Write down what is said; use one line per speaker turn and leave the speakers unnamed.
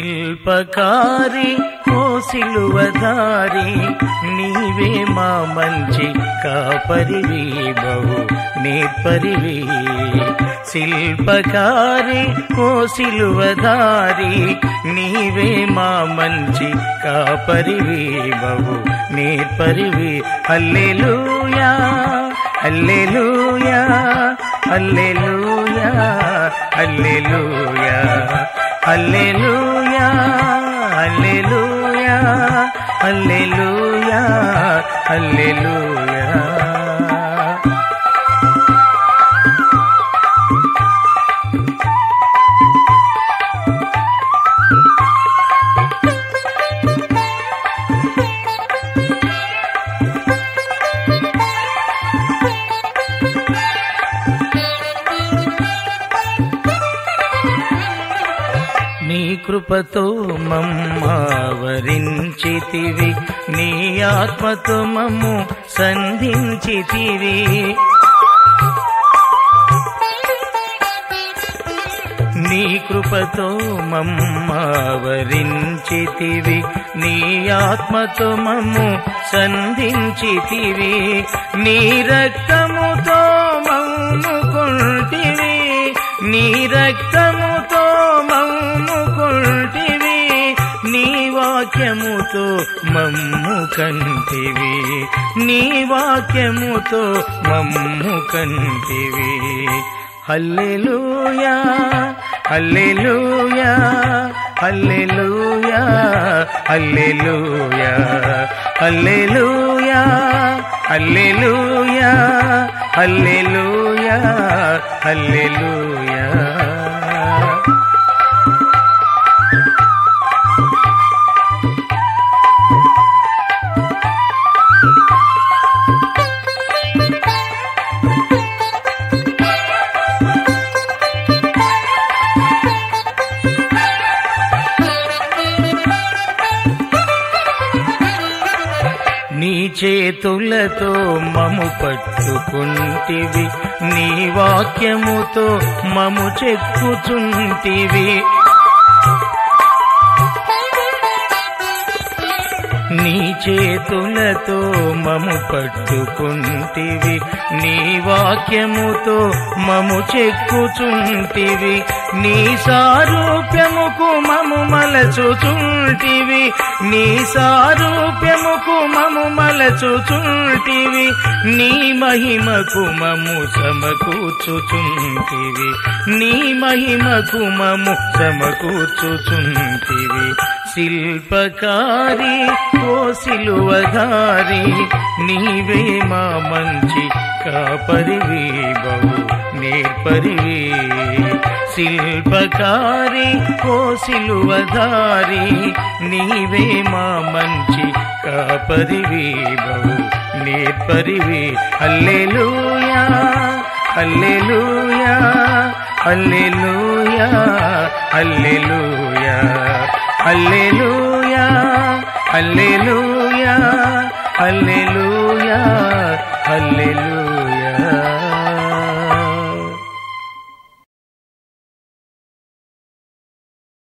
శిల్పకారి ఓ సిలువదారి నీవే మా మంచి కాపరివి బహు నేర్పరివి శిల్పకారి ఓ సిలువదారి నీవే మా మంచి కాపరివి బహు నేర్పరివి హల్లెలూయా హల్లెలూయా హల్లెలూయా హల్లెలూయా హల్లెలూయా హల్లెలూయా హల్లెలూయా హల్లెలూయా నీ కృపతో మమ్మావరించితివి నీ ఆత్మతో మమ్ము సంధించితివి నీ కృపతో మమ్మావరించితివి నీ ఆత్మతో మమ్ము సంధించితివి నీ రక్తముతో మమ్ము కొంటివి నీ రక్తముతో మమ్ము కొంటివి నీ వాక్యముతో మమ్ము కంటివి నీ వాక్యముతో మమ్ము కంటివి హల్లెలూయా హల్లెలూయా హల్లెలూయా హల్లెలూయా హల్లెలూయా హల్లెలూయా హల్లెలూయా హల్లెలూయా నీ చేతులతో మము పట్టుకుంటివి నీ వాక్యముతో మము చెక్కుచుంటివి నీ చేతులతో మము పట్టుకుంటివి నీ వాక్యముతో మము చెక్కుచుంటివి నీ సారూప్యముకు మము మలచుచుంటివి నీ సారూప్యముకు మము మలచుచుంటివి నీ మహిమకు మము సమకూర్చుచుంటివి నీ మహిమకు మము సమకూర్చుచుంటివి శిల్పకారి ఓ సిలువధారి నీవే మా మంచి కాపరివి బహు నేర్పరివి శిల్పకారి ఓ సిలువధారి నీవే మా మంచి కాపరివి బహు నేర్పరివి హల్లెలూయా హల్లెలూయా హల్లెలూయా హల్లెలూయా హల్లెలూయా హల్లెలూయా హల్లెలూయా